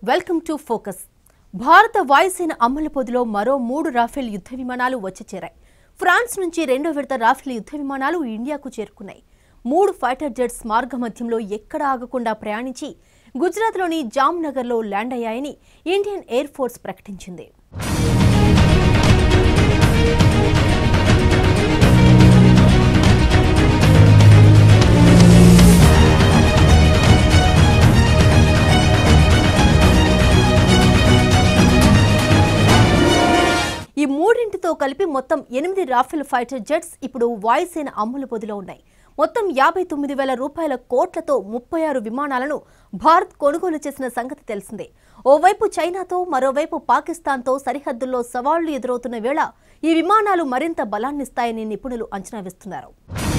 welcome to focus భారత వాయుసేన అమలు పొదిలో మరో మూడు రాఫెల్ యుద్ధ విమానాలు వచ్చి చేరాయి ఫ్రాన్స్ నుంచి రెండో విడత రాఫెల్ యుద్ధ విమానాలు ఇండియాకు చేరుకున్నాయి మూడు ఫైటర్ జెట్స్ మార్గమధ్యంలో ఎక్కడ ఆగకుండా ప్రయాణించి గుజరాత్లోని జామ్నగర్లో ల్యాండ్ అయ్యాయని ఇండియన్ ఎయిర్ ఫోర్స్ ప్రకటించింది ఈ మూడింటితో కలిపి మొత్తం ఎనిమిది రాఫెల్ ఫైటర్ జెట్స్ ఇప్పుడు వాయుసేన అమ్ముల పొదిలో ఉన్నాయి మొత్తం యాభై తొమ్మిది వేల రూపాయల కోట్లతో ముప్పై ఆరు విమానాలను భారత్ కొనుగోలు చేసిన సంగతి తెలిసిందే ఓవైపు చైనాతో మరోవైపు పాకిస్తాన్తో సరిహద్దుల్లో సవాళ్లు ఎదురవుతున్న వేళ ఈ విమానాలు మరింత బలాన్నిస్తాయని నిపుణులు అంచనా వేస్తున్నారు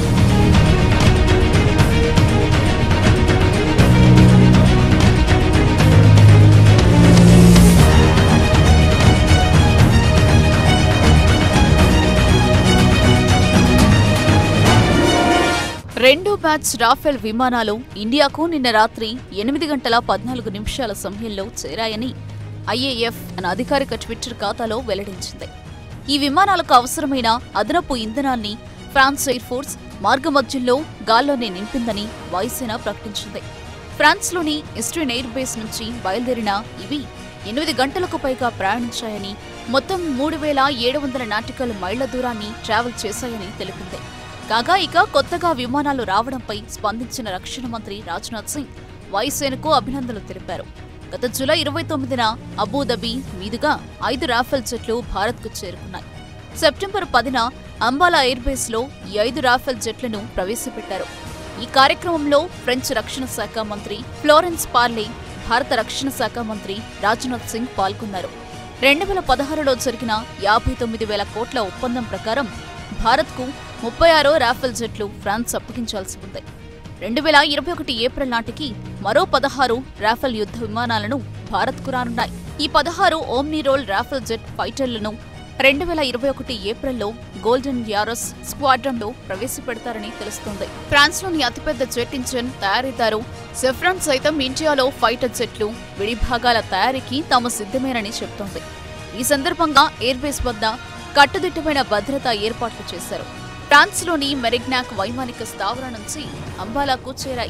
రెండో బ్యాచ్ రాఫెల్ విమానాలు ఇండియాకు నిన్న రాత్రి ఎనిమిది గంటల పద్నాలుగు నిమిషాల సమయంలో చేరాయని ఐఏఎఫ్ తన అధికారిక ట్విట్టర్ ఖాతాలో వెల్లడించింది ఈ విమానాలకు అవసరమైన అదనపు ఇంధనాన్ని ఫ్రాన్స్ ఎయిర్ ఫోర్స్ మార్గమధ్యంలో గాల్లోనే నింపిందని వాయుసేన ప్రకటించింది ఫ్రాన్స్లోని ఇస్ట్రిన్ ఎయిర్ బేస్ నుంచి బయలుదేరిన ఇవి ఎనిమిది గంటలకు పైగా ప్రయాణించాయని మొత్తం మూడు వేల ఏడు వందల నాటికల్ మైళ్ల దూరాన్ని ట్రావెల్ చేశాయని తెలిపింది కాగా ఇక కొత్తగా విమానాలు రావడంపై స్పందించిన రక్షణ మంత్రి రాజ్నాథ్ సింగ్ వాయుసేనకు అభినందనలు తెలిపారు గత జూలై ఇరవై తొమ్మిదిన అబుదాబి మీదుగా ఐదు రాఫెల్ జెట్లు భారత్కు చేరుకున్నాయి సెప్టెంబర్ పదిన అంబాలా ఎయిర్ బేస్ లో ఈ ఐదు రాఫెల్ జెట్లను ప్రవేశపెట్టారు ఈ కార్యక్రమంలో ఫ్రెంచ్ రక్షణ శాఖ మంత్రి ఫ్లోరెన్స్ పార్లే భారత రక్షణ శాఖ మంత్రి రాజ్నాథ్ సింగ్ పాల్గొన్నారు రెండు వేల పదహారులో జరిగిన యాభై తొమ్మిది వేల కోట్ల ఒప్పందం ప్రకారం భారత్కు ముప్పై ఆరో రాఫెల్ జెట్లు ఫ్రాన్స్ అప్పగించాల్సి ఉంది రెండు వేల ఇరవై ఒకటి ఏప్రిల్ నాటికి మరో పదహారు రాఫెల్ యుద్ధ విమానాలను భారత్కు రానున్నాయి ఈ పదహారు ఓమ్నిరోల్ రాఫెల్ జెట్ ఫైటర్లను రెండు వేల ఇరవై ఒకటి ఏప్రిల్లో గోల్డెన్ యారస్ స్క్వాడ్రన్లో ప్రవేశపెడతారని తెలుస్తోంది ఫ్రాన్స్లోని అతిపెద్ద జెట్ ఇంజిన్ తయారీదారు సెఫ్రాన్ సైతం ఇండియాలో ఫైటర్ జెట్లు విడిభాగాల తయారీకి తాము సిద్ధమేనని చెబుతోంది ఈ సందర్భంగా ఎయిర్బేస్ వద్ద కట్టుదిట్టమైన భద్రతా ఏర్పాట్లు చేశారు ఫ్రాన్స్లోని మెరిగ్నాక్ వైమానిక స్థావరం నుంచి అంబాలాకు చేరాయి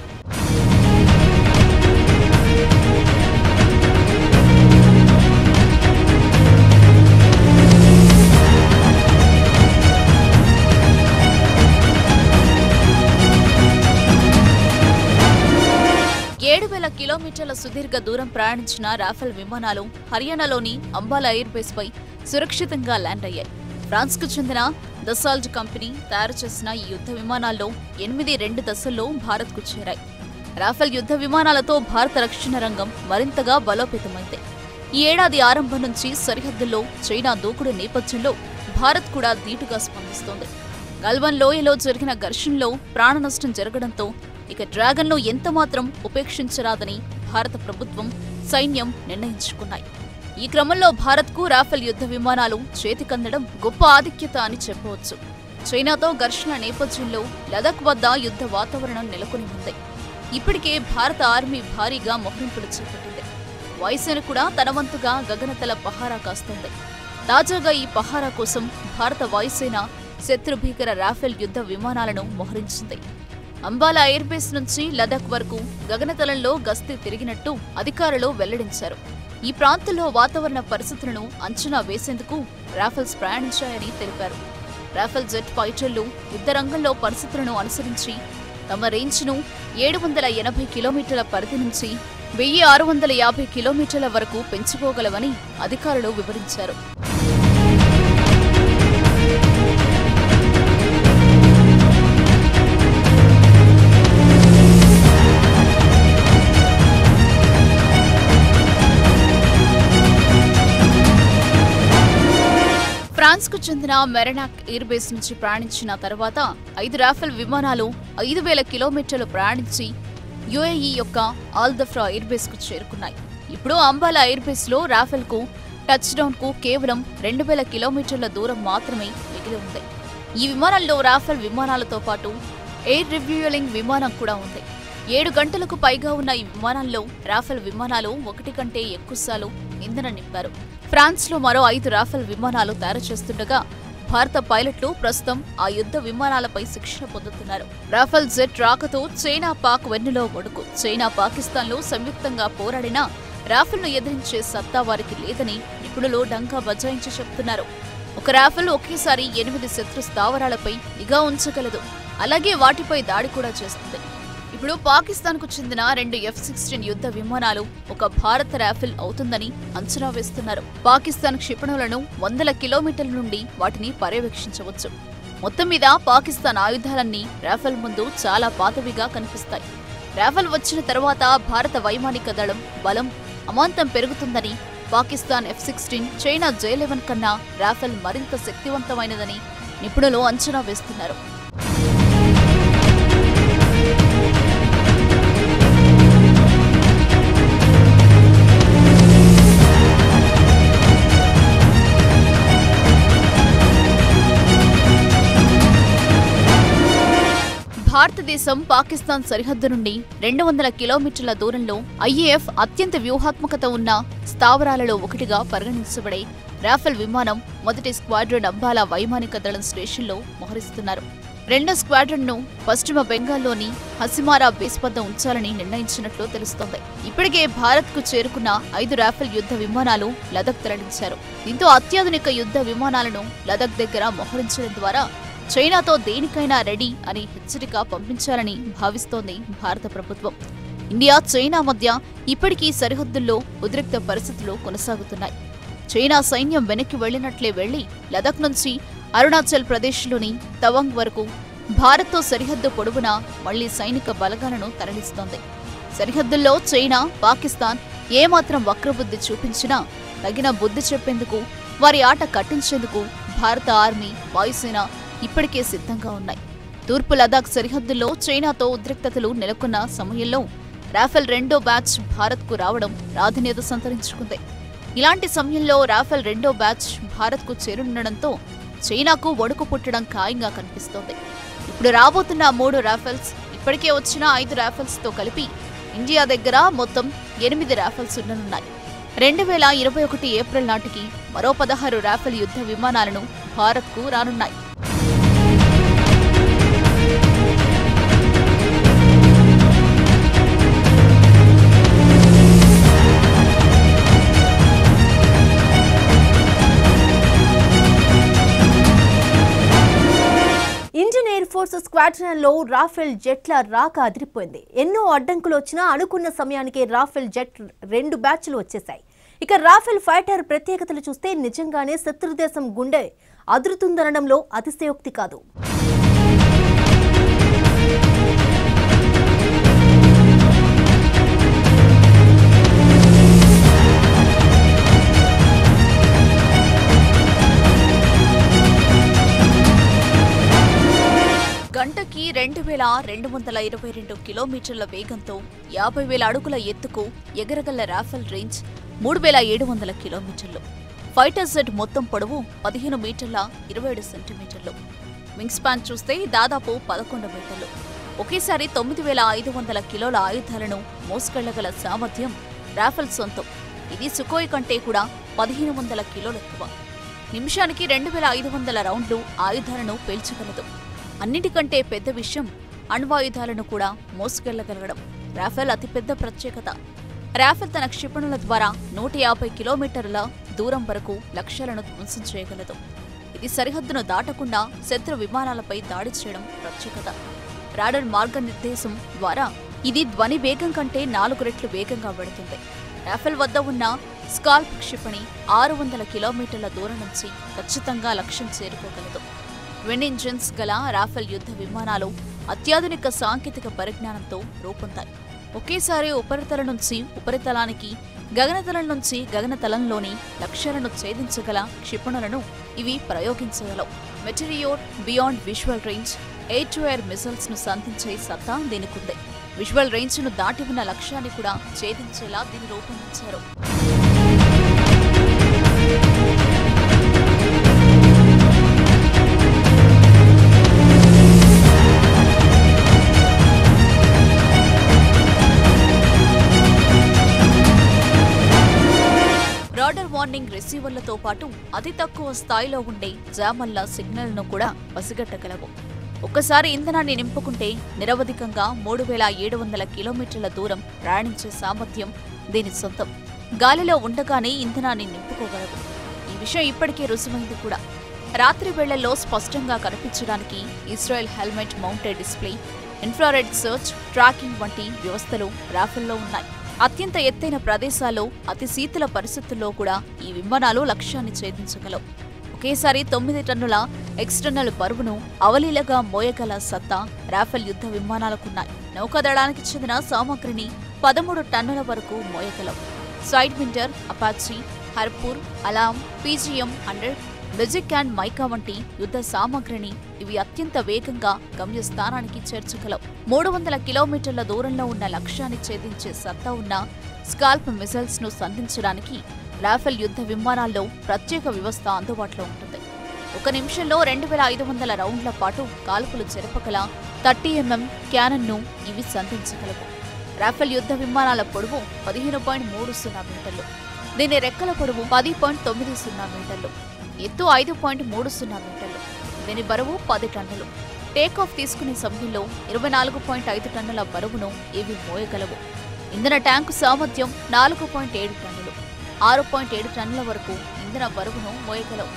ఏడు వేల కిలోమీటర్ల సుదీర్ఘ దూరం ప్రయాణించిన రాఫెల్ విమానాలు హర్యానాలోని అంబాలా ఎయిర్ బేస్ పై సురక్షితంగా ల్యాండ్ అయ్యాయి ఫ్రాన్స్ కు చెందిన దసాల్ట్ కంపెనీ తయారు చేసిన ఈ యుద్ధ విమానాల్లో ఎనిమిది రెండు దశల్లో భారత్కు చేరాయి రాఫెల్ యుద్ధ విమానాలతో భారత రక్షణ రంగం మరింతగా బలోపేతమైంది ఈ ఏడాది ఆరంభం నుంచి సరిహద్దుల్లో చైనా దూకుడు నేపథ్యంలో భారత్ కూడా ధీటుగా స్పందిస్తోంది గల్వన్ లోయలో జరిగిన ఘర్షణలో ప్రాణ నష్టం జరగడంతో ఇక డ్రాగన్ను ఎంతమాత్రం ఉపేక్షించరాదని భారత ప్రభుత్వం సైన్యం నిర్ణయించుకున్నాయి ఈ క్రమంలో భారత్కు రాఫెల్ యుద్ధ విమానాలు చేతికందడం గొప్ప ఆధిక్యత అని చెప్పవచ్చు చైనాతో ఘర్షణ నేపథ్యంలో లదాఖ్ వద్ద యుద్ధ వాతావరణం నెలకొని ఉంది ఇప్పటికే భారత ఆర్మీ భారీగా మోహరింపులు చేపట్టింది వాయుసేన కూడా తన వంతుగా గగనతల పహారా కాస్తోంది తాజాగా ఈ పహారా కోసం భారత వాయుసేన శత్రు భీకర రాఫెల్ యుద్ధ విమానాలను మోహరించింది అంబాలా ఎయిర్ బేస్ నుంచి లదాఖ్ వరకు గగనతలంలో గస్తీ తిరిగినట్టు అధికారులు వెల్లడించారు ఈ ప్రాంతంలో వాతావరణ పరిస్థితులను అంచనా వేసేందుకు రాఫెల్స్ ప్రయాణించాయని తెలిపారు రాఫెల్ జెట్ ఫైటర్లు యుద్ధ రంగంలో పరిస్థితులను అనుసరించి తమ రేంజ్ను ఏడు వందల ఎనభై కిలోమీటర్ల పరిధి నుంచి వెయ్యి ఆరు వందల యాభై కిలోమీటర్ల వరకు పెంచుకోగలవని అధికారులు వివరించారు ఫ్రాన్స్ కు చెందిన మెరనాక్ ఎయిర్ బేస్ నుంచి ప్రయాణించిన తర్వాత ఐదు రాఫెల్ విమానాలు ఐదు వేల కిలోమీటర్లు ప్రయాణించి యుఏఈ యొక్క ఆల్దఫ్రా ఎయిర్ బేస్ కు చేరుకున్నాయి ఇప్పుడు అంబాలా ఎయిర్ బేస్ లో రాఫెల్ కు టచ్ డౌన్ కు కేవలం రెండు వేల కిలోమీటర్ల దూరం మాత్రమే మిగిలి ఉంది ఈ విమానంలో రాఫెల్ విమానాలతో పాటు ఎయిర్ రివ్యూయలింగ్ విమానం కూడా ఉంది ఏడు గంటలకు పైగా ఉన్న ఈ విమానాల్లో రాఫెల్ విమానాలు ఒకటి కంటే ఎక్కువసార్లు ఇంధనం నింపారు ఫ్రాన్స్లో మరో ఐదు రాఫెల్ విమానాలు తయారు చేస్తుండగా భారత పైలట్లు ప్రస్తుతం ఆ యుద్ధ విమానాలపై శిక్షణ పొందుతున్నారు రాఫెల్ జెట్ రాకతో చైనా పాక్ వెన్నులో ఒడుకు చైనా పాకిస్తాన్లు సంయుక్తంగా పోరాడినా రాఫెల్ను ఎదిరించే సత్తా వారికి లేదని నిపుణులు డంకా బజాయించి చెప్తున్నారు ఒక రాఫెల్ ఒకేసారి ఎనిమిది శత్రు స్థావరాలపై నిఘా ఉంచగలదు అలాగే వాటిపై దాడి కూడా చేస్తుంది ఇప్పుడు పాకిస్తాన్కు చెందిన రెండు ఎఫ్ సిక్స్టీన్ యుద్ధ విమానాలు ఒక భారత రాఫెల్ అవుతుందని అంచనా వేస్తున్నారు పాకిస్తాన్ క్షిపణులను వందల కిలోమీటర్ల నుండి వాటిని పర్యవేక్షించవచ్చు మొత్తం మీద పాకిస్తాన్ ఆయుధాలన్నీ రాఫెల్ ముందు చాలా పాతవిగా కనిపిస్తాయి రాఫెల్ వచ్చిన తర్వాత భారత వైమానిక దళం బలం అమాంతం పెరుగుతుందని Pakistan F sixteen China J eleven కన్నా రాఫెల్ మరింత శక్తివంతమైనదని నిపుణులు అంచనా వేస్తున్నారు భారతదేశం పాకిస్తాన్ సరిహద్దు నుండి రెండు వందల కిలోమీటర్ల దూరంలో ఐఏఎఫ్ అత్యంత వ్యూహాత్మకత ఉన్న స్థావరాలలో ఒకటిగా పరిగణించబడే రాఫెల్ విమానం మొదటి స్క్వాడ్రన్ అంబాలా వైమానిక దళం స్టేషన్లో మోహరిస్తున్నారు రెండో స్క్వాడ్రన్ ను పశ్చిమ బెంగాల్లోని హసిమారా బేస్ వద్ద ఉంచాలని నిర్ణయించినట్లు తెలుస్తోంది ఇప్పటికే భారత్ కు చేరుకున్న ఐదు రాఫెల్ యుద్ధ విమానాలు లదక్ తరలించారు దీంతో అత్యాధునిక యుద్ధ విమానాలను లదక్ దగ్గర మోహరించడం ద్వారా చైనాతో దేనికైనా రెడీ అని హెచ్చరిక పంపించాలని భావిస్తోంది భారత ప్రభుత్వం ఇండియా చైనా మధ్య ఇప్పటికీ సరిహద్దుల్లో ఉద్రిక్త పరిస్థితులు కొనసాగుతున్నాయి చైనా సైన్యం వెనక్కి వెళ్లినట్లే వెళ్లి లదక్ నుంచి అరుణాచల్ ప్రదేశ్లోని తవాంగ్ వరకు భారత్తో సరిహద్దు పొడవునా మళ్లీ సైనిక బలగాలను తరలిస్తోంది సరిహద్దుల్లో చైనా పాకిస్తాన్ ఏమాత్రం వక్రబుద్ధి చూపించినా తగిన బుద్ధి చెప్పేందుకు వారి ఆట కట్టించేందుకు భారత ఆర్మీ వాయుసేన ఇప్పటికే సిద్ధంగా ఉన్నాయి తూర్పు లదాఖ్ సరిహద్దుల్లో చైనాతో ఉద్రిక్తతలు నెలకొన్న సమయంలో రాఫెల్ రెండో బ్యాచ్ భారత్కు రావడం ప్రాధాన్యత సంతరించుకుంది ఇలాంటి సమయంలో రాఫెల్ రెండో బ్యాచ్ భారత్కు చేరుండడంతో చైనాకు వణుకు పుట్టడం ఖాయంగా కనిపిస్తోంది ఇప్పుడు రాబోతున్న మూడు రాఫెల్స్ ఇప్పటికే వచ్చిన ఐదు రాఫెల్స్ తో కలిపి ఇండియా దగ్గర మొత్తం ఎనిమిది రాఫెల్స్ ఉండనున్నాయి రెండు వేల ఇరవై ఒకటి ఏప్రిల్ నాటికి మరో పదహారు రాఫెల్ యుద్ధ విమానాలను భారత్కు రానున్నాయి ఇండియన్ ఎయిర్ ఫోర్స్ స్క్వాడ్రన్లో రాఫెల్ జెట్ల రాక అదిరిపోయింది ఎన్నో అడ్డంకులు వచ్చినా అనుకున్న సమయానికి రాఫెల్ జెట్ రెండు బ్యాచ్లు వచ్చేశాయి ఇక రాఫెల్ ఫైటర్ ప్రత్యేకతలు చూస్తే నిజంగానే శత్రుదేశం గుండె అదురుతుందనడంలో అతిశయోక్తి కాదు గంటకి రెండు వేల రెండు వందల ఇరవై రెండు కిలోమీటర్ల వేగంతో యాభై వేల అడుగుల ఎత్తుకు ఎగరగల రాఫెల్ రేంజ్ మూడు వేల ఏడు వందల కిలోమీటర్లు ఫైటర్ జెట్ మొత్తం పొడవు పదిహేను మీటర్ల ఇరవై ఏడు సెంటీమీటర్లు వింగ్ స్పాన్ చూస్తే దాదాపు పదకొండు మీటర్లు ఒకేసారి తొమ్మిది వేల ఐదు వందల కిలోల ఆయుధాలను మోసుకెళ్లగల సామర్థ్యం రాఫెల్ సొంతం ఇది సుకోయ్ కంటే కూడా పదిహేను వందల కిలోలు ఎక్కువ నిమిషానికి రెండు వేల ఐదు వందల రౌండ్లు ఆయుధాలను పేల్చగలదు అన్నిటికంటే పెద్ద విషయం అణ్వాయుధాలను కూడా మోసుకెళ్లగలగడం రాఫెల్ అతిపెద్ద ప్రత్యేకత రాఫెల్ తన క్షిపణుల ద్వారా నూట యాభై కిలోమీటర్ల దూరం వరకు లక్ష్యాలను ధ్వంసం చేయగలదు ఇది సరిహద్దును దాటకుండా శత్రు విమానాలపై దాడి చేయడం ప్రత్యేకత రాడర్ మార్గనిర్దేశం ద్వారా ఇది ధ్వని వేగం కంటే నాలుగు రెట్లు వేగంగా వెడుతుంది రాఫెల్ వద్ద ఉన్న స్కాల్ప్ క్షిపణి ఆరు వందల కిలోమీటర్ల దూరం నుంచి ఖచ్చితంగా లక్ష్యం చేరుకోగలదు ట్విన్ ఇంజిన్స్ గల రాఫెల్ యుద్ధ విమానాలు అత్యాధునిక సాంకేతిక పరిజ్ఞానంతో రూపొందాయి ఒకేసారి ఉపరితలం నుంచి ఉపరితలానికి గగనతలం నుంచి గగనతలంలోని లక్ష్యాలను ఛేదించగల క్షిపణులను ఇవి ప్రయోగించగలవు Meteor beyond visual range air to air missiles ను సంధించే సత్తా దీనికుంది విజువల్ రేంజ్ ను దాటి ఉన్న లక్ష్యాన్ని కూడా ఛేదించేలా దీన్ని రూపొందించారు పాటు అతి తక్కువ స్థాయిలో ఉండే జామల్ల సిగ్నల్ను కూడా పసిగట్టగలవు ఒక్కసారి ఇంధనాన్ని నింపుకుంటే నిరవధికంగా మూడు వేల ఏడు వందల కిలోమీటర్ల దూరం ప్రయాణించే సామర్థ్యం దీని సొంతం గాలిలో ఉండగానే ఇంధనాన్ని నింపుకోగలవు ఈ విషయం ఇప్పటికే రుజువైంది కూడా రాత్రి వేళల్లో స్పష్టంగా కనిపించడానికి Israel helmet mounted display infrared search tracking వంటి వ్యవస్థలు రాఫెల్లో ఉన్నాయి అత్యంత ఎత్తైన ప్రదేశాల్లో అతి శీతల పరిస్థితుల్లో కూడా ఈ విమానాలు లక్ష్యాన్ని ఛేదించగలవు ఒకేసారి తొమ్మిది టన్నుల ఎక్స్టర్నల్ బరువును అవలీలగా మోయగల సత్తా రాఫెల్ యుద్ధ విమానాలకున్నాయి నౌకాదళానికి చెందిన సామగ్రిని పదమూడు టన్నుల వరకు మోయగలవు sidewinder Apache Harpoon alarm PGM hundred Magic and MICA వంటి యుద్ధ సామగ్రిని ఇవి అత్యంత వేగంగా గమ్యస్థానానికి చేర్చగలవు మూడు వందల కిలోమీటర్ల దూరంలో ఉన్న లక్ష్యాన్ని ఛేదించే సత్తా ఉన్న స్కాల్ప్ మిసైల్స్ ను సంధించడానికి రాఫెల్ యుద్ధ విమానాల్లో ప్రత్యేక వ్యవస్థ అందుబాటులో ఉంటుంది ఒక నిమిషంలో రెండు వేల ఐదు వందల రౌండ్ల పాటు కాల్పులు జరపగల థర్టీ ఎంఎం క్యానన్ను ఇవి సంధించగలవు రాఫెల్ యుద్ధ విమానాల పొడవు పదిహేను పాయింట్ మూడు సున్నా మీటర్లు దీని రెక్కల పొడవు పది పాయింట్ తొమ్మిది సున్నా మీటర్లు ఎత్తు ఐదు పాయింట్ మూడు సున్నా మీటర్లు దీని బరువు పది టన్నులు టేక్ ఆఫ్ తీసుకునే సమయంలో ఇరవై నాలుగు పాయింట్ ఐదు టన్నుల బరువును ఇవి మోయగలవు ఇంధన ట్యాంకు సామర్థ్యం నాలుగు పాయింట్ ఏడు టన్నులు ఆరు పాయింట్ ఏడు టన్నుల వరకు ఇంధన బరువును మోయగలవు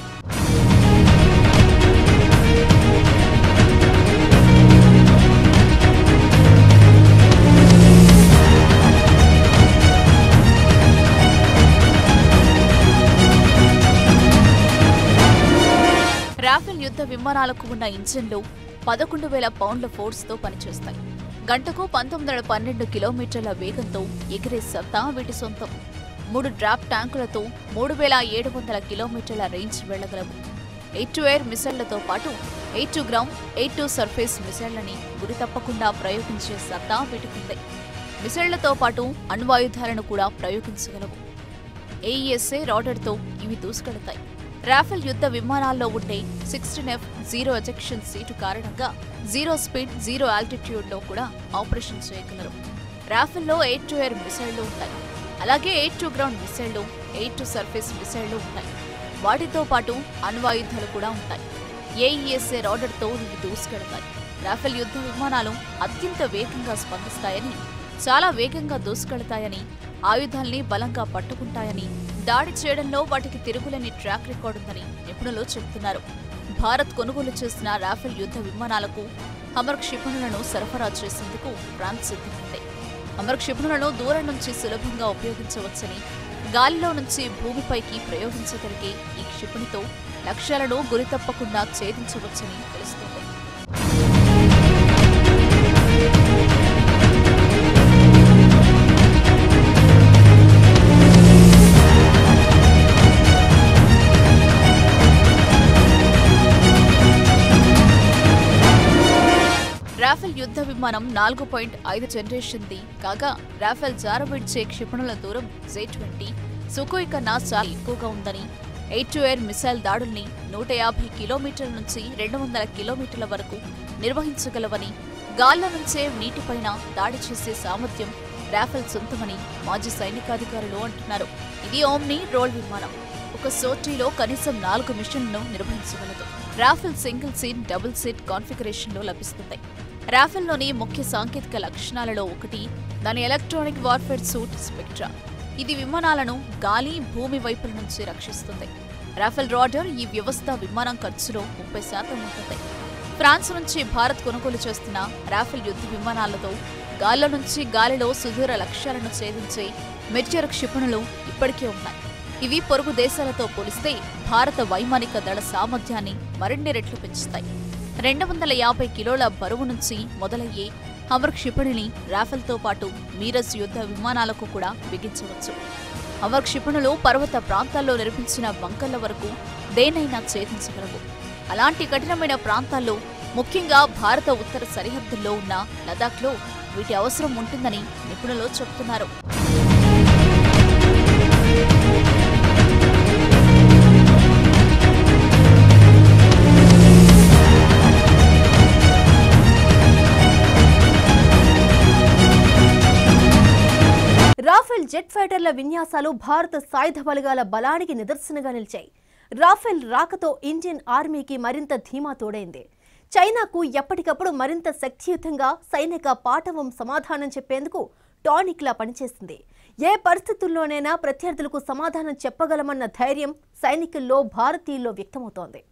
రాఫెల్ యుద్ధ విమానాలకు ఉన్న ఇంజిన్లు పదకొండు వేల పౌండ్ల ఫోర్స్తో పనిచేస్తాయి గంటకు పంతొమ్మిది వందల పన్నెండు కిలోమీటర్ల వేగంతో ఎగిరే సత్తా వీటి సొంతం మూడు డ్రాప్ ట్యాంకులతో మూడు వేల ఏడు వందల కిలోమీటర్ల రేంజ్ వెళ్లగలవు ఎయిట్ టు ఎయిర్ మిసైళ్లతో పాటు air to ground air to surface మిసైళ్లని గురి తప్పకుండా ప్రయోగించే సత్తా వీటికుంది మిసైళ్లతో పాటు అణ్వాయుధాలను కూడా ప్రయోగించగలవు ఏఈఎస్ఏ రాడర్తో ఇవి దూసుకెడతాయి రాఫెల్ యుద్ధ విమానాల్లో ఉండే sixteen F zero ejection seat కారణంగా జీరో స్పీడ్ జీరో ఆల్టిట్యూడ్లో కూడా ఆపరేషన్ చేయగలరు రాఫెల్లో ఎయిట్ టు ఎయిర్ మిసైళ్లు ఉంటాయి అలాగే ఎయిట్ టు గ్రౌండ్ మిసైళ్లు ఎయిట్ టు సర్ఫేస్ మిసైళ్లు ఉంటాయి వాటితో పాటు అణ్వాయుధాలు కూడా ఉంటాయి ఏఈఎస్ఏ రాడర్తో ఇవి దూసుకెడతాయి రాఫెల్ యుద్ధ విమానాలు అత్యంత వేగంగా స్పందిస్తాయని చాలా వేగంగా దూసుకెడతాయని ఆయుధాల్ని బలంగా పట్టుకుంటాయని దాడి చేయడంలో వాటికి తిరుగులేని ట్రాక్ రికార్డు ఉందని నిపుణులు చెబుతున్నారు భారత్ కొనుగోలు చేసిన రాఫెల్ యుద్ధ విమానాలకు హమర్ క్షిపణులను సరఫరా చేసేందుకు ఫ్రాన్స్ సిద్ధమైంది హమర్ క్షిపణులను దూరం నుంచి సులభంగా ఉపయోగించవచ్చని గాలిలో నుంచి భూమిపైకి ప్రయోగించగలిగే ఈ క్షిపణితో లక్ష్యాలను గురి తప్పకుండా ఛేదించవచ్చని తెలుస్తోంది రాఫెల్ యుద్ధ విమానం నాలుగు పాయింట్ ఐదు జనరేషన్ది కాగా రాఫెల్ జారవిడ్చే క్షిపణుల దూరం జే ట్వంటీ సుకోయ్ కన్నా చాలా ఎక్కువగా ఉందని ఎయిట్ టు ఎయిర్ మిసైల్ దాడుల్ని నూట యాభై కిలోమీటర్ల నుంచి రెండు వందల కిలోమీటర్ల వరకు నిర్వహించగలవని గాల్లో నుంచే నీటిపైన దాడి చేసే సామర్థ్యం రాఫెల్ సొంతమని మాజీ సైనికాధికారులు అంటున్నారు ఇది ఓమ్ని రోల్ విమానం ఒక సోట్రీలో కనీసం నాలుగు మిషన్లను నిర్వహించగలదు Rafale single seat double seat కాన్ఫిగరేషన్లో లభిస్తుంది రాఫెల్లోని ముఖ్య సాంకేతిక లక్షణాలలో ఒకటి దాని ఎలక్ట్రానిక్ వార్ఫేర్ సూట్ స్పెక్ట్రా ఇది విమానాలను గాలి భూమి వైపుల నుంచి రక్షిస్తుంది రాఫెల్ రాడర్ ఈ వ్యవస్థ విమానం ఖర్చులో ముప్పై శాతం ఉంటుంది ఫ్రాన్స్ నుంచి భారత్ కొనుగోలు చేస్తున్న రాఫెల్ యుద్ధ విమానాలతో గాల్లో నుంచి గాలిలో సుదూర లక్ష్యాలను ఛేదించే మెట్యర్ క్షిపణులు ఇప్పటికే ఉన్నాయి ఇవి పొరుగు దేశాలతో పోలిస్తే భారత వైమానిక దళ సామర్థ్యాన్ని మరిన్ని రెట్లు పెంచుతాయి రెండు వందల యాభై కిలోల బరువు నుంచి మొదలయ్యే హమర్ క్షిపణిని రాఫెల్తో పాటు మీరజ్ యుద్ధ విమానాలకు కూడా బిగించవచ్చు హమర్ క్షిపణులు పర్వత ప్రాంతాల్లో నిర్మించిన బంకర్ల వరకు దేనైనా ఛేదించగలవు అలాంటి కఠినమైన ప్రాంతాల్లో ముఖ్యంగా భారత ఉత్తర సరిహద్దుల్లో ఉన్న లదాఖ్లో వీటి అవసరం ఉంటుందని నిపుణులు చెబుతున్నారు రాఫెల్ జెట్ ఫైటర్ల విన్యాసాలు భారత సాయుధ బలగాల బలానికి నిదర్శనగా నిలిచాయి రాఫెల్ రాకతో ఇండియన్ ఆర్మీకి మరింత ధీమా తోడైంది చైనాకు ఎప్పటికప్పుడు మరింత శక్తియుతంగా సైనిక పాఠవం సమాధానం చెప్పేందుకు టానిక్లా పనిచేస్తుంది ఏ పరిస్థితుల్లోనైనా ప్రత్యర్థులకు సమాధానం చెప్పగలమన్న ధైర్యం సైనికుల్లో భారతీయుల్లో వ్యక్తమవుతోంది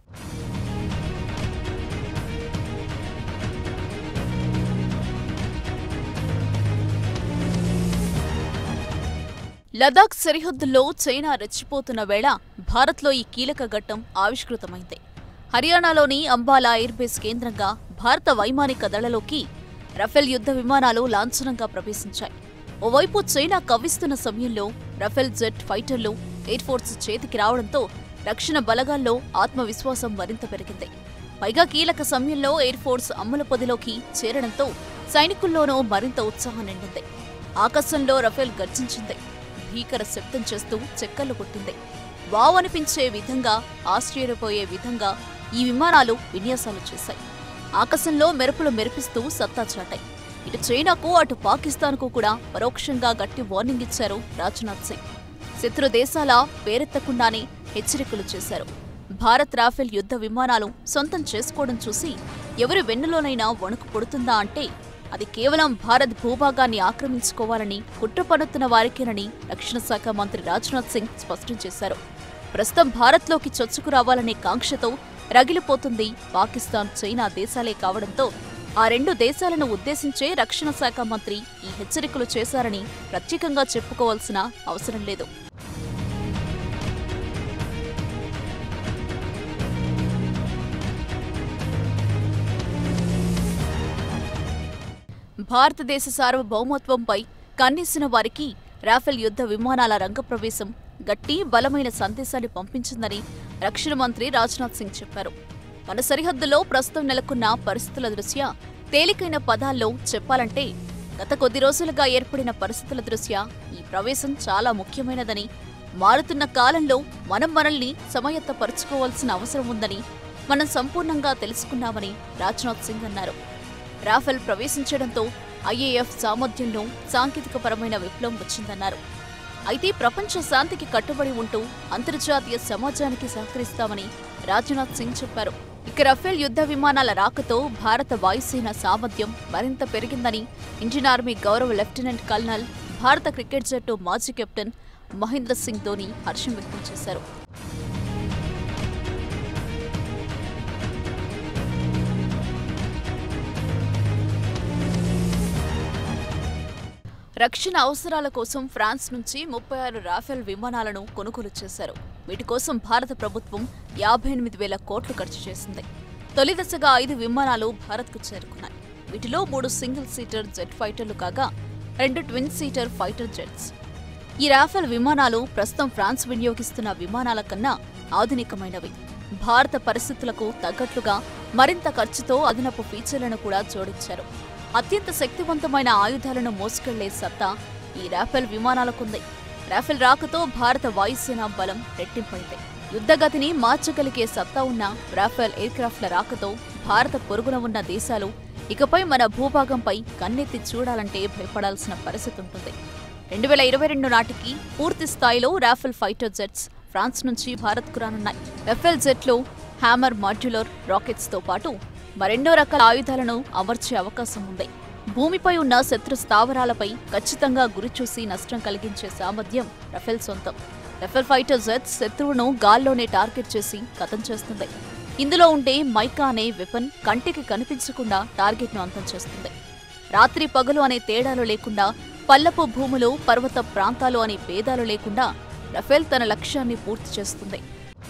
లదాఖ్ సరిహద్దుల్లో చైనా రెచ్చిపోతున్న వేళ భారత్లో ఈ కీలక ఘట్టం ఆవిష్కృతమైంది హర్యానాలోని అంబాలా ఎయిర్ బేస్ కేంద్రంగా భారత వైమానిక దళలోకి రఫేల్ యుద్ధ విమానాలు లాంఛనంగా ప్రవేశించాయి ఓవైపు చైనా కవ్విస్తున్న సమయంలో రఫేల్ జెట్ ఫైటర్లు ఎయిర్ ఫోర్స్ చేతికి రావడంతో రక్షణ బలగాల్లో ఆత్మవిశ్వాసం మరింత పెరిగింది పైగా కీలక సమయంలో ఎయిర్ ఫోర్స్ అమ్ముల పొదిలోకి చేరడంతో సైనికుల్లోనూ మరింత ఉత్సాహం నిండింది ఆకాశంలో రఫేల్ గర్జించింది భీకర శబ్దం చేస్తూ చెక్కలు కొట్టింది వావ్ అనిపించే విధంగా ఆశ్చర్యపోయే విధంగా ఈ విమానాలు విన్యాసాలు చేశాయి ఆకాశంలో మెరుపులు మెరిపిస్తూ సత్తా చాటాయి ఇటు చైనాకు అటు పాకిస్తాన్కు కూడా పరోక్షంగా గట్టి వార్నింగ్ ఇచ్చారు రాజ్నాథ్ సింగ్ శత్రు దేశాల పేరెత్తకుండానే హెచ్చరికలు చేశారు భారత్ రాఫెల్ యుద్ధ విమానాలు సొంతం చేసుకోవడం చూసి ఎవరి వెన్నులోనైనా వణుకు పుడుతుందా అంటే అది కేవలం భారత్ భూభాగాన్ని ఆక్రమించుకోవాలని కుట్ర పన్నుతున్న వారికేనని రక్షణ శాఖ మంత్రి రాజ్నాథ్ సింగ్ స్పష్టం చేశారు ప్రస్తుతం భారత్లోకి చొచ్చుకు రావాలనే కాంక్షతో రగిలిపోతుంది పాకిస్తాన్ చైనా దేశాలే కావడంతో ఆ రెండు దేశాలను ఉద్దేశించే రక్షణ శాఖ మంత్రి ఈ హెచ్చరికలు చేశారని ప్రత్యేకంగా చెప్పుకోవాల్సిన అవసరం లేదు భారతదేశ సార్వభౌమత్వంపై కన్నేసిన వారికి రాఫెల్ యుద్ధ విమానాల రంగప్రవేశం గట్టి బలమైన సందేశాన్ని పంపించిందని రక్షణ మంత్రి రాజ్నాథ్ సింగ్ చెప్పారు మన సరిహద్దులో ప్రస్తుతం నెలకొన్న పరిస్థితుల దృష్ట్యా తేలికైన పదాల్లో చెప్పాలంటే గత కొద్ది రోజులుగా ఏర్పడిన పరిస్థితుల దృష్ట్యా ఈ ప్రవేశం చాలా ముఖ్యమైనదని మారుతున్న కాలంలో మనం మనల్ని సమయత్తపరుచుకోవాల్సిన అవసరం ఉందని మనం సంపూర్ణంగా తెలుసుకున్నామని రాజ్నాథ్ సింగ్ అన్నారు రాఫెల్ ప్రవేశించడంతో ఐఏఎఫ్ సామర్థ్యంలో సాంకేతికపరమైన విప్లవం వచ్చిందన్నారు అయితే ప్రపంచ శాంతికి కట్టుబడి ఉంటూ అంతర్జాతీయ సమాజానికి సహకరిస్తామని రాజ్నాథ్ సింగ్ చెప్పారు ఇక రఫేల్ యుద్ధ విమానాల రాకతో భారత వాయుసేన సామర్థ్యం మరింత పెరిగిందని ఇండియన్ ఆర్మీ గౌరవ లెఫ్టినెంట్ కల్నల్ భారత క్రికెట్ జట్టు మాజీ కెప్టెన్ మహేంద్ర సింగ్ ధోని హర్షం వ్యక్తం చేశారు రక్షణ అవసరాల కోసం ఫ్రాన్స్ నుంచి ముప్పై ఆరు రాఫెల్ విమానాలను కొనుగోలు చేశారు వీటి కోసం భారత ప్రభుత్వం యాభై ఎనిమిది వేల కోట్లు ఖర్చు చేసింది తొలి దశగా ఐదు విమానాలు భారత్కు చేరుకున్నాయి వీటిలో మూడు సింగిల్ సీటర్ జెట్ ఫైటర్లు కాగా రెండు ట్విన్ సీటర్ ఫైటర్ జెట్స్ ఈ రాఫెల్ విమానాలు ప్రస్తుతం ఫ్రాన్స్ వినియోగిస్తున్న విమానాల కన్నా ఆధునికమైనవి భారత పరిస్థితులకు తగ్గట్లుగా మరింత ఖర్చుతో అదనపు ఫీచర్లను కూడా జోడించారు అత్యంత శక్తివంతమైన ఆయుధాలను మోసుకెళ్లే సత్తా ఈ రాఫెల్ విమానాలకుంది రాఫెల్ రాకతో భారత వాయుసేన బలం రెట్టింపైంది యుద్ధగతిని మార్చగలిగే సత్తా ఉన్న రాఫెల్ ఎయిర్క్రాఫ్ట్ల రాకతో భారత పొరుగున ఉన్న దేశాలు ఇకపై మన భూభాగంపై కన్నెత్తి చూడాలంటే భయపడాల్సిన పరిస్థితి ఉంటుంది రెండు వేల ఇరవై రెండు నాటికి పూర్తి స్థాయిలో రాఫెల్ ఫైటర్ జెట్స్ ఫ్రాన్స్ నుంచి భారత్కు రానున్నాయి రఫేల్ జెట్లు హ్యామర్ మాడ్యులర్ రాకెట్స్ తో పాటు మరెన్నో రకాల ఆయుధాలను అమర్చే అవకాశం ఉంది భూమిపై ఉన్న శత్రు స్థావరాలపై ఖచ్చితంగా గురిచూసి నష్టం కలిగించే సామర్థ్యం రఫేల్ సొంతం రఫేల్ ఫైటర్ జెట్స్ శత్రువును గాల్లోనే టార్గెట్ చేసి కథం చేస్తుంది ఇందులో ఉండే మైకా అనే వెపన్ కంటికి కనిపించకుండా టార్గెట్ను అంతం చేస్తుంది రాత్రి పగలు అనే తేడాలు లేకుండా పల్లపు భూములు పర్వత ప్రాంతాలు అనే భేదాలు లేకుండా రఫేల్ తన లక్ష్యాన్ని పూర్తి చేస్తుంది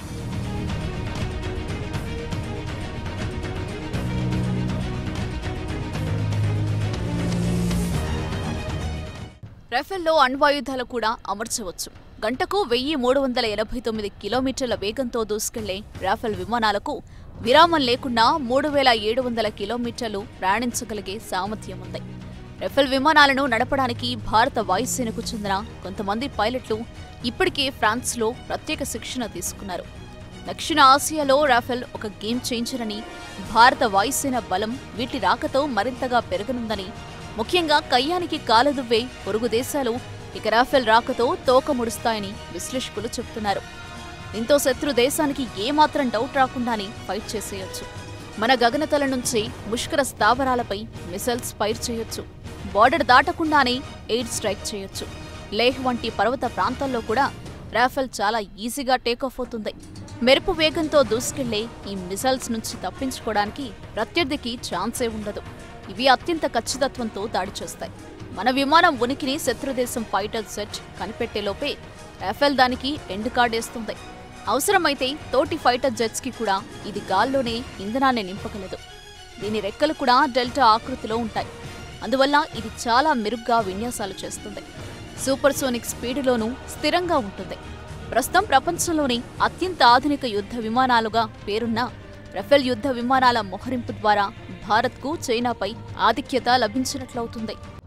రఫేల్లో అణ్వాయుధాలు కూడా అమర్చవచ్చు గంటకు వెయ్యి మూడు వందల ఎనభై తొమ్మిది కిలోమీటర్ల వేగంతో దూసుకెళ్లే రాఫెల్ విమానాలకు విరామం లేకుండా మూడు వేల ఏడు వందల కిలోమీటర్లు ప్రయాణించగలిగే సామర్థ్యం ఉంది రఫేల్ విమానాలను నడపడానికి భారత వాయుసేనకు చెందిన కొంతమంది పైలట్లు ఇప్పటికే ఫ్రాన్స్లో ప్రత్యేక శిక్షణ తీసుకున్నారు దక్షిణ ఆసియాలో రాఫెల్ ఒక గేమ్ చేంజర్ అని భారత వాయుసేన బలం వీటి రాకతో మరింతగా పెరగనుందని ముఖ్యంగా కయ్యానికి కాలదువ్వే పొరుగు దేశాలు ఇక రాఫెల్ రాకతో తోక ముడుస్తాయని విశ్లేషకులు చెబుతున్నారు దీంతో శత్రు దేశానికి ఏమాత్రం డౌట్ రాకుండానే ఫైట్ చేసేయొచ్చు మన గగనతల నుంచి ముష్కర స్థావరాలపై మిసైల్స్ ఫైర్ చేయొచ్చు బార్డర్ దాటకుండానే ఎయిర్ స్ట్రైక్ చేయొచ్చు లేహ్ వంటి పర్వత ప్రాంతాల్లో కూడా రాఫెల్ చాలా ఈజీగా టేకాఫ్ అవుతుంది మెరుపు వేగంతో దూసుకెళ్లే ఈ మిసైల్స్ నుంచి తప్పించుకోవడానికి ప్రత్యర్థికి ఛాన్సే ఉండదు ఇవి అత్యంత ఖచ్చితత్వంతో దాడి చేస్తాయి మన విమానం ఉనికిని శత్రుదేశం ఫైటర్ సెట్ కనిపెట్టేలోపే రాఫెల్ దానికి ఎండ్ కార్డేస్తుంది అవసరమైతే తోటి ఫైటర్ జెట్స్ కి కూడా ఇది గాల్లోనే ఇంధనాన్ని నింపగలదు దీని రెక్కలు కూడా డెల్టా ఆకృతిలో ఉంటాయి అందువల్ల ఇది చాలా మెరుగ్గా విన్యాసాలు చేస్తుంది సూపర్ సోనిక్ స్పీడ్లోనూ స్థిరంగా ఉంటుంది ప్రస్తుతం ప్రపంచంలోని అత్యంత ఆధునిక యుద్ధ విమానాలుగా పేరున్న రఫేల్ యుద్ధ విమానాల మోహరింపు ద్వారా భారత్కు చైనాపై ఆధిక్యత లభించినట్లవుతుంది